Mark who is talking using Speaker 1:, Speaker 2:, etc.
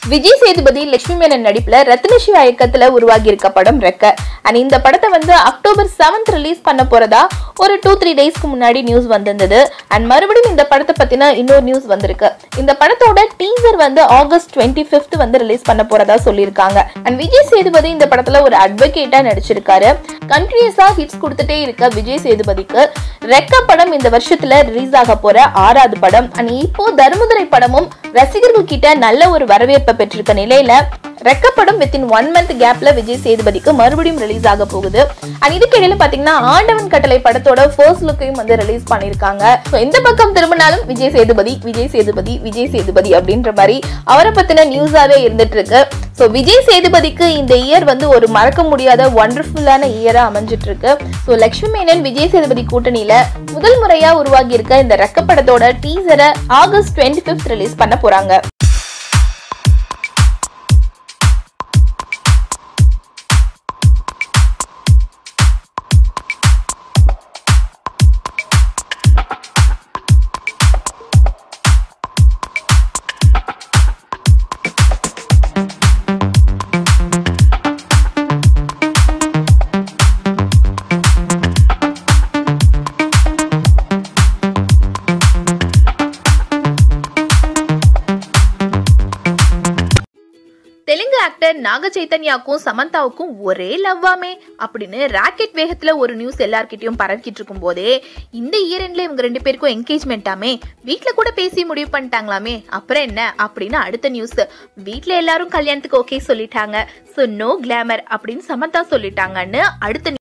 Speaker 1: விஜய் சேதுபதி லட்சுமி மேனன் நடிப்புல ரத்ன சிவா இயக்கத்துல உருவாகி இருக்க படம் ரெக்க அண்ட் இந்த படத்தை வந்து அக்டோபர் செவன்த் ரிலீஸ் பண்ண போறதா ஒரு டூ த்ரீ டேஸ்க்கு முன்னாடி நியூஸ் வந்திருந்தது அண்ட் மறுபடியும் இந்த படத்தை பத்தின இன்னொரு நியூஸ் வந்திருக்கு இந்த படத்தோட டீசர் வந்து ஆகஸ்ட் டுவெண்ட்டி ஃபிஃப்த் வந்து ரிலீஸ் பண்ண போறதா சொல்லியிருக்காங்க அண்ட் விஜய் சேதுபதி இந்த படத்துல ஒரு அட்வொகேட்டா நடிச்சிருக்காரு கண்டினியூஸா ஹிட்ஸ் கொடுத்துட்டே இருக்க விஜய் சேதுபதிக்கு ரெக்க படம் இந்த வருஷத்துல ரிலீஸ் ஆக போற ஆறாவது படம் அண்ட் இப்போ தர்மதுரை படமும் ரசிகர்கள் கிட்ட நல்ல ஒரு வரவேற்பை பெற்றிருக்க நிலையில ரெக்க படம் வித்தின் ஒன் மந்த் கேப்ல விஜய் சேதுபதிக்கு மறுபடியும் ரிலீஸ் ஆக போகுது அண்ட் இதுக்கிடையில பாத்தீங்கன்னா ஆண்டவன் கட்டளை படத்தோட ஃபர்ஸ்ட் லுக்கையும் வந்து ரிலீஸ் பண்ணிருக்காங்க So, இந்த பக்கம் திரும்பினாலும் விஜய் சேதுபதி விஜய் சேதுபதி விஜய் சேதுபதி அப்படின்ற மாதிரி அவரை பத்தின நியூஸாவே இருந்துட்டு இருக்கு ஸோ விஜய் சேதுபதிக்கு இந்த இயர் வந்து ஒரு மறக்க முடியாத ஒண்டர்ஃபுல்லான இயரா அமைஞ்சிட்டு இருக்கு ஸோ லக்ஷ்மி மேனன் விஜய் சேதுபதி கூட்டணியில முதல் முறையா உருவாகி இருக்க இந்த ரெக்க படத்தோட டீசரை ஆகஸ்ட் டுவெண்ட்டி ஃபிஃப்த் ரிலீஸ் பண்ண போறாங்க தெலுங்கு ஆக்டர் நாக சைத்தன்யாக்கும் சமந்தாவுக்கும் ஒரே லவ்வாமே அப்படின்னு ராக்கெட் வேகத்துல ஒரு நியூஸ் எல்லார்கிட்டயும் பரவிக்கிட்டு இருக்கும் போதே இந்த இயரண்ட்ல இவங்க ரெண்டு பேருக்கும் என்கேஜ்மெண்ட்டாமே வீட்ல கூட பேசி முடிவு பண்ணிட்டாங்களாமே அப்புறம் என்ன அப்படின்னு அடுத்த நியூஸ் வீட்ல எல்லாரும் கல்யாணத்துக்கு ஓகே சொல்லிட்டாங்க ஸோ நோ கிளாமர் அப்படின்னு சமந்தா சொல்லிட்டாங்கன்னு அடுத்த